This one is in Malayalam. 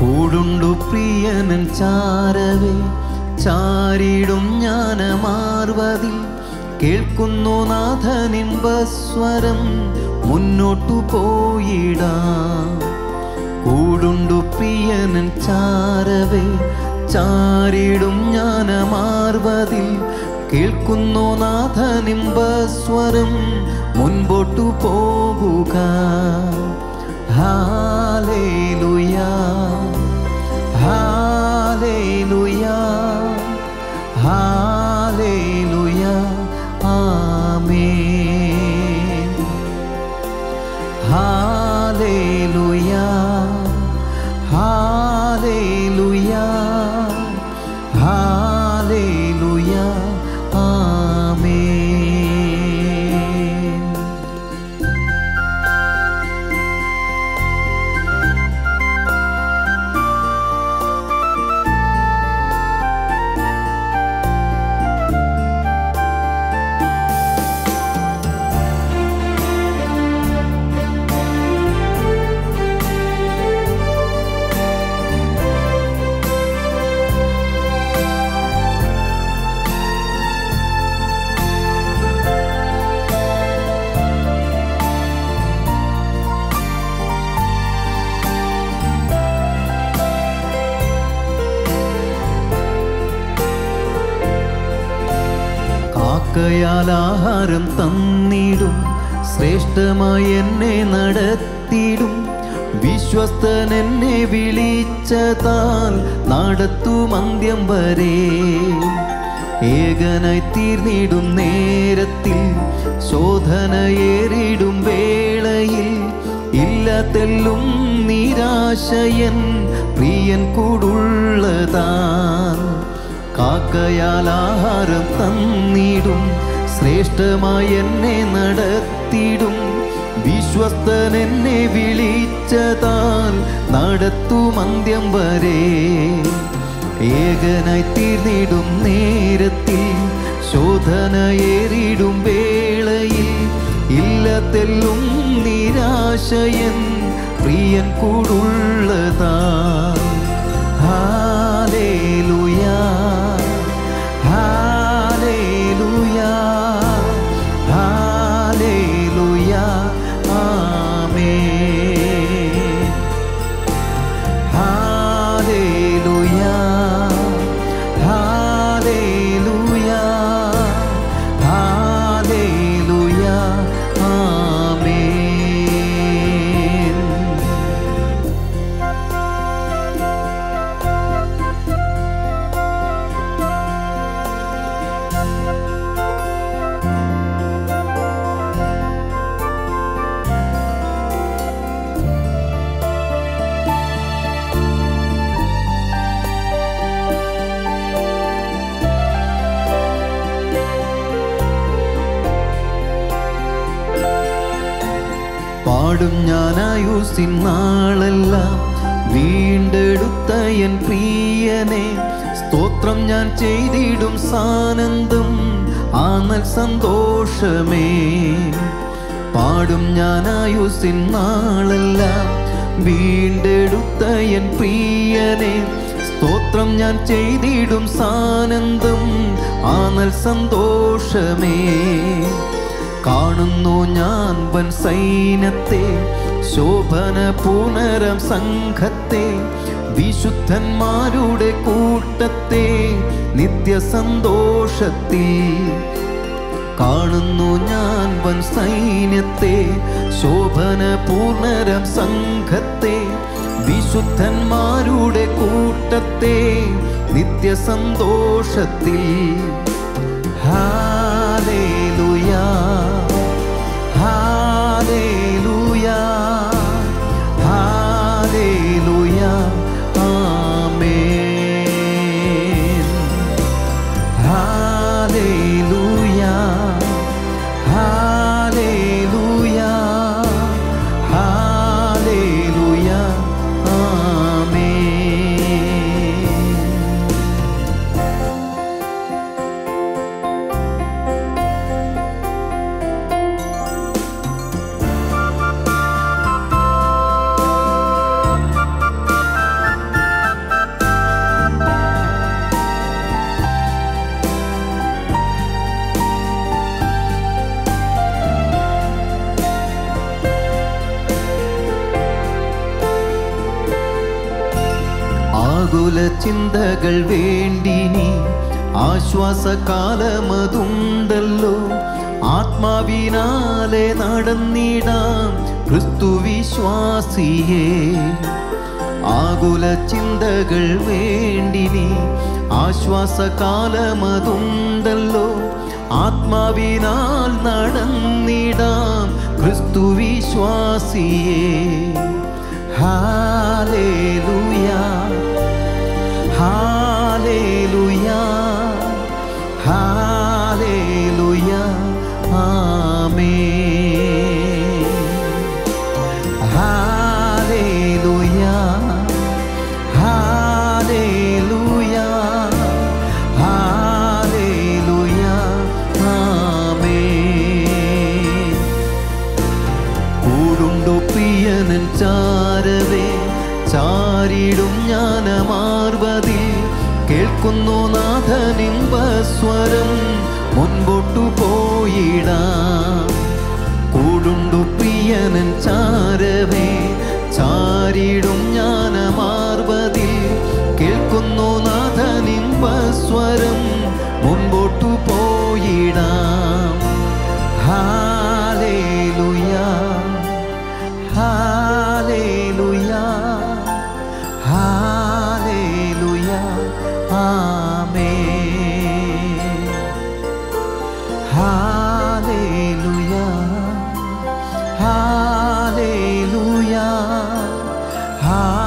കൂടുണ്ടു പ്രിയനൻ ചാരവേ ചാരിടും ജ്ഞാനമാർവതിൽ കേൾക്കുന്നു നാഥനിമ്പസ്വരം മുന്നോട്ടു പോയിടാം കൂടുണ്ടു പ്രിയനൻ ചാരവേ ചാരിടും ജ്ഞാനമാർവതിൽ കേൾക്കുന്നു നാഥനിമ്പസ്വരം മുൻപോട്ടു പോകുക ഹാലേലുയാ ഹാലേലുയാ ഹാലേലുയാ ആമേൻ ഹാലേലുയാ ഹാലേലുയാ ഹാലേലുയാ ആമേൻ കാക്കയാൽ ആഹാരം തന്നിടും ശ്രേഷ്ഠമായി എന്നെ നടത്തിടും വിശ്വസ്തൻ എന്നെ വിളിച്ചതാൽ നടത്തും അന്ത്യം വരെ ഏകനായി തീർന്നിടും നേരത്തിൽ ശോധനയേറിടും വേളയിൽ ഇല്ലാത്തെല്ലും നിരാശയൻ പ്രിയൻ കൂടുള്ളതാൽ കാക്കയാൽ ആഹാരം തന്നിടും ശ്രേഷ്ഠമായി എന്നെ നടത്തിടും വിശ്വസ്തൻ എന്നെ വിളിച്ചതാൽ നടത്തും അന്ത്യം വരെ ഏകനായി തീർന്നിടും നേരത്തിൽ ശോധനയേറിടും വേളയിൽ ഇല്ലത്തെല്ലും നിരാശയൻ പ്രിയൻ കൂടുള്ളതാ ഹാലേലുയാ ഹാലേലുയാ ഹാലേലുയാ ആമേൻ ഹാലേലുയാ ഹാലേലുയാ ഹാലേലുയാ ആമേൻ പാടും ഞാനായുസിൻ നാളെല്ലാം വീണ്ടെടുത്ത എൻ പ്രിയനെ സ്തോത്രം ഞാൻ ചെയ്തിടും സാനന്ദം ആനൽ സന്തോഷമേ പാടും ഞാനായുസിൻ നാളെല്ലാം വീണ്ടെടുത്ത എൻ പ്രിയനെ സ്തോത്രം ഞാൻ ചെയ്തിടും സാനന്ദം ആനൽ സന്തോഷമേ കാണുന്നു ഞാൻ വൻ സൈന്യത്തെ ശോഭന പുനരം സംഘത്തെ വിശുദ്ധന്മാരുടെ കൂട്ടത്തെ നിത്യസന്തോഷത്തിൽ കാണുന്നു ഞാൻ വൻ സൈന്യത്തെ ശോഭന പൂർണരം സംഘത്തെ വിശുദ്ധന്മാരുടെ കൂട്ടത്തെ നിത്യസന്തോഷത്തിൽ ഹാലേലുയാ ഹാലേലുയാ ഹാലേലുയാ ആമേൻ ഹാലേലുയാ ഹാലേലുയാ ഹാലേലുയാ ആമേൻ ആകുല ചിന്തകൾ വേണ്ടിനി ആശ്വാസകാലമതുണ്ടല്ലോ ആത്മാവിനാലെ നടന്നിടാം ക്രിസ്തു വിശ്വാസിയേ ആകുല ചിന്തകൾ വേണ്ടിനി ആശ്വാസകാലമതുണ്ടല്ലോ ആത്മാവിനാൽ നടന്നിടാം ക്രിസ്തു വിശ്വാസിയേ ഹാലേലുയാ ഹാലേലുയാ ഹാലേലുയാ ആമേൻ ഹാലേലുയാ ഹാലേലുയാ ഹാലേലുയാ ആമേൻ കൂടുണ്ടോ പ്രിയനൻ ചാരവേ ചാരിടും ജ്ഞാനമാർവതിൽ കേൾക്കുന്നു നാഥനിമ്പസ്വരം മുൻപോട്ടു പോയിടാം കൂടുണ്ടു പ്രിയനൻ ചാരവേ ചാരിടും ജ്ഞാനമാർവതിൽ കേൾക്കുന്നു നാഥനിമ്പസ്വരം മുൻപോട്ടു പോയിടാം ഹാലേലുയാ ഹാലേലുയാ ഹാലേലുയാ ആമേൻ ഹാലേലുയാ ഹാലേലുയാ